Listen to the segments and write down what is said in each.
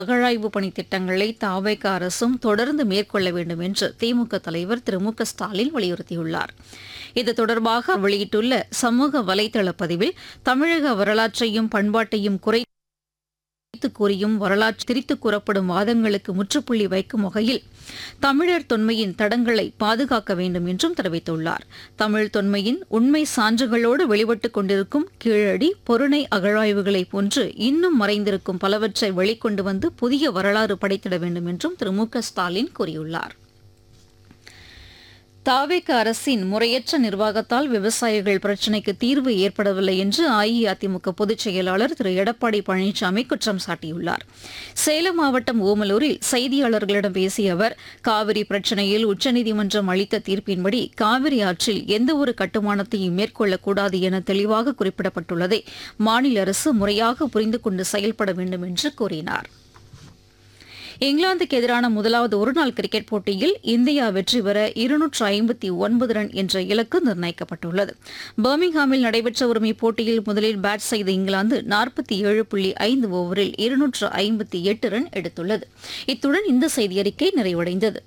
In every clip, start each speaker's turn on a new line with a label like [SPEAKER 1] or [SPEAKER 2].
[SPEAKER 1] அகழாய்வு பணி திட்டங்களை தாவேக அரசும் தொடர்ந்து மேற்கொள்ள வேண்டும் என்று திமுக தலைவர் திரு மு க ஸ்டாலின் வலியுறுத்தியுள்ளார் இது தொடர்பாக வெளியிட்டுள்ள சமூக வலைதள பதிவில் தமிழக வரலாற்றையும் பண்பாட்டையும் குறை திரித்து கூறியும் வரலாற்று திரித்து கூறப்படும் வாதங்களுக்கு முற்றுப்புள்ளி வைக்கும் வகையில் தமிழர் தொன்மையின் தடங்களை பாதுகாக்க வேண்டும் என்றும் தெரிவித்துள்ளார் தமிழ் தொன்மையின் உண்மை சான்றுகளோடு வெளிப்பட்டுக் கொண்டிருக்கும் கீழடி பொருணை அகழாய்வுகளைப் போன்று இன்னும் மறைந்திருக்கும் பலவற்றை வெளிக்கொண்டு வந்து புதிய வரலாறு படைத்திட வேண்டும் என்றும் திரு மு க ஸ்டாலின் கூறியுள்ளார் தாவேக அரசின் முறையற்ற நிர்வாகத்தால் விவசாயிகள் பிரச்சினைக்கு தீர்வு ஏற்படவில்லை என்று அஇஅதிமுக பொதுச் செயலாளர் திரு எடப்பாடி பழனிசாமி குற்றம் சாட்டியுள்ளார் சேலம் மாவட்டம் ஓமலூரில் செய்தியாளர்களிடம் பேசிய அவர் காவிரி பிரச்சினையில் உச்சநீதிமன்றம் அளித்த தீர்ப்பின்படி காவிரி ஆற்றில் எந்தவொரு கட்டுமானத்தையும் மேற்கொள்ளக்கூடாது என தெளிவாக குறிப்பிடப்பட்டுள்ளதை மாநில அரசு முறையாக புரிந்து கொண்டு செயல்பட வேண்டும் என்று கூறினார் இங்கிலாந்துக்கு எதிரான முதலாவது ஒருநாள் கிரிக்கெட் போட்டியில் இந்தியா வெற்றி பெற இருநூற்று ஐம்பத்தி ஒன்பது ரன் என்ற இலக்கு நிர்ணயிக்கப்பட்டுள்ளது பர்மிங்ஹாமில் நடைபெற்ற வரும் இப்போட்டியில் முதலில் பேட் செய்த இங்கிலாந்து நாற்பத்தி ஏழு புள்ளி ஐந்து ஓவரில் இருநூற்று ஐம்பத்தி எட்டு ரன் எடுத்துள்ளது இத்துடன் இந்த செய்தியறிக்கை நிறைவடைந்தது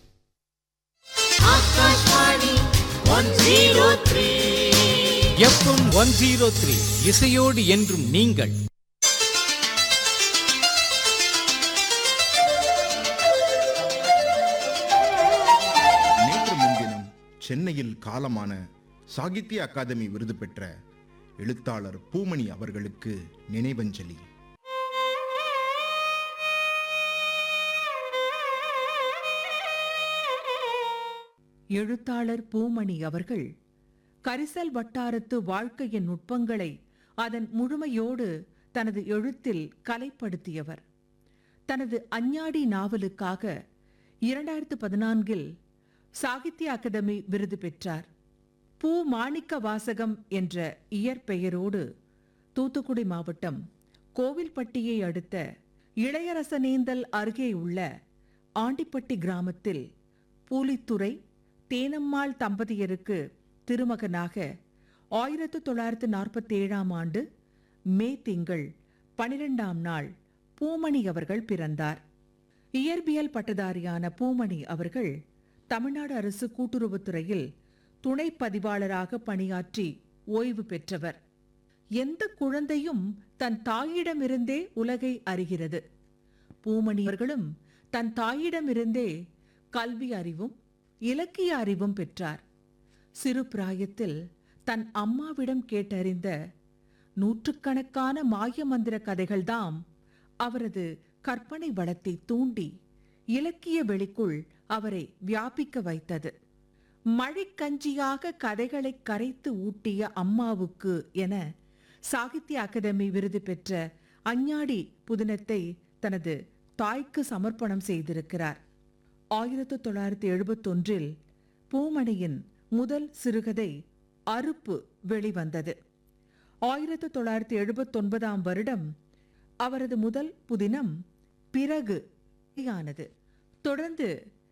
[SPEAKER 2] எஃப்எம் ஒன் ஜீரோ த்ரீ இசையோடு என்றும் நீங்கள்
[SPEAKER 3] நேற்று முன்தினம் சென்னையில் காலமான சாகித்ய அகாதமி விருது பெற்ற எழுத்தாளர் பூமணி அவர்களுக்கு நினைவஞ்சலி
[SPEAKER 4] எழுத்தாளர் பூமணி அவர்கள் கரிசல் வட்டாரத்து வாழ்க்கையின் நுட்பங்களை அதன் முழுமையோடு தனது எழுத்தில் கலைப்படுத்தியவர் தனது அஞ்ஞாடி நாவலுக்காக இரண்டாயிரத்து பதினான்கில் சாகித்ய அகாதமி விருது பெற்றார் பூ மாணிக்க வாசகம் என்ற இயற்பெயரோடு தூத்துக்குடி மாவட்டம் கோவில்பட்டியை அடுத்த இளையரசனேந்தல் அருகே உள்ள ஆண்டிப்பட்டி கிராமத்தில் பூலித்துறை தேனம்மாள் தம்பதியருக்கு திருமகனாக ஆயிரத்து தொள்ளாயிரத்து நாற்பத்தி ஏழாம் ஆண்டு மே திங்கள் பனிரெண்டாம் நாள் பூமணி அவர்கள் பிறந்தார் இயற்பியல் பட்டதாரியான பூமணி அவர்கள் தமிழ்நாடு அரசு கூட்டுறவுத்துறையில் துணை பதிவாளராக பணியாற்றி ஓய்வு பெற்றவர் எந்த குழந்தையும் தன் தாயிடமிருந்தே உலகை அறிகிறது பூமணி அவர்களும் தன் தாயிடமிருந்தே கல்வி அறிவும் இலக்கிய அறிவும் பெற்றார் சிறு பிராயத்தில் தன் அம்மாவிடம் கேட்டறிந்த நூற்றுக்கணக்கான மாய மந்திர கதைகள்தாம் அவரது கற்பனை வளத்தை தூண்டி இலக்கிய வெளிக்குள் அவரை வியாபிக்க வைத்தது மழைக்கஞ்சியாக கதைகளை கரைத்து ஊட்டிய அம்மாவுக்கு என சாகித்ய அகாதமி விருது பெற்ற அஞ்ஞாடி புதினத்தை தனது தாய்க்கு சமர்ப்பணம் செய்திருக்கிறார் ஆயிரத்து தொள்ளாயிரத்தி எழுபத்தொன்றில் பூமணியின் முதல் சிறுகதை அறுப்பு வெளிவந்தது ஆயிரத்து தொள்ளாயிரத்தி எழுபத்தொன்பதாம் வருடம் அவரது முதல் புதினம் பிறகு வெளியானது தொடர்ந்து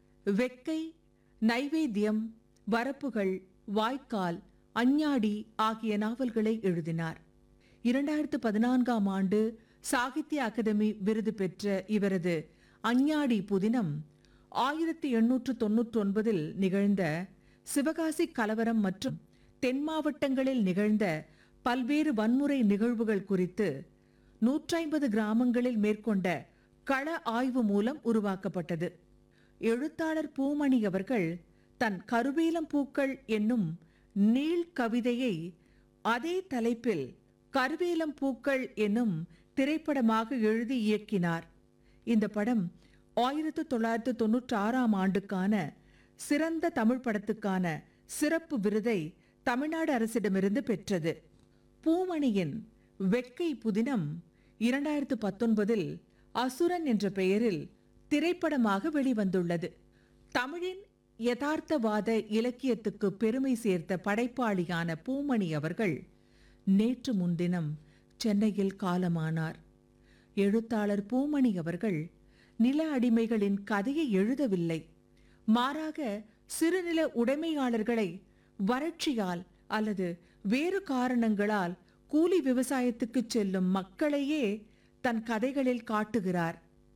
[SPEAKER 4] வெக்கை நைவேத்தியம் வரப்புகள் வாய்க்கால் அஞ்ஞாடி ஆகிய நாவல்களை எழுதினார் இரண்டாயிரத்து பதினான்காம் ஆண்டு சாகித்ய அகாதமி விருது பெற்ற இவரது அஞ்ஞாடி புதினம் ஆயிரத்தி எண்ணூற்று தொன்னூற்றி ஒன்பதில் நிகழ்ந்த சிவகாசி கலவரம் மற்றும் தென் மாவட்டங்களில் நிகழ்ந்த பல்வேறு வன்முறை நிகழ்வுகள் குறித்து நூற்றைம்பது கிராமங்களில் மேற்கொண்ட கள ஆய்வு மூலம் உருவாக்கப்பட்டது எழுத்தாளர் பூமணி அவர்கள் தன் கருவேலம் பூக்கள் என்னும் நீள் கவிதையை அதே தலைப்பில் கருவேலம் பூக்கள் என்னும் திரைப்படமாக எழுதி இயக்கினார் இந்த படம் ஆயிரத்து தொள்ளாயிரத்து தொன்னூற்றி ஆறாம் ஆண்டுக்கான சிறந்த தமிழ் படத்துக்கான சிறப்பு விருதை தமிழ்நாடு அரசிடமிருந்து பெற்றது பூமணியின் வெக்கை புதினம் இரண்டாயிரத்து பத்தொன்பதில் அசுரன் என்ற பெயரில் திரைப்படமாக வெளிவந்துள்ளது தமிழின் யதார்த்தவாத இலக்கியத்துக்கு பெருமை சேர்த்த படைப்பாளியான பூமணி அவர்கள் நேற்று முன்தினம் சென்னையில் காலமானார் எழுத்தாளர் பூமணி அவர்கள் நில அடிமைகளின் கதையை எழுதவில்லை மாறாக சிறுநில உடைமையாளர்களை வறட்சியால் அல்லது வேறு காரணங்களால் கூலி விவசாயத்துக்கு செல்லும் மக்களையே தன் கதைகளில் காட்டுகிறார்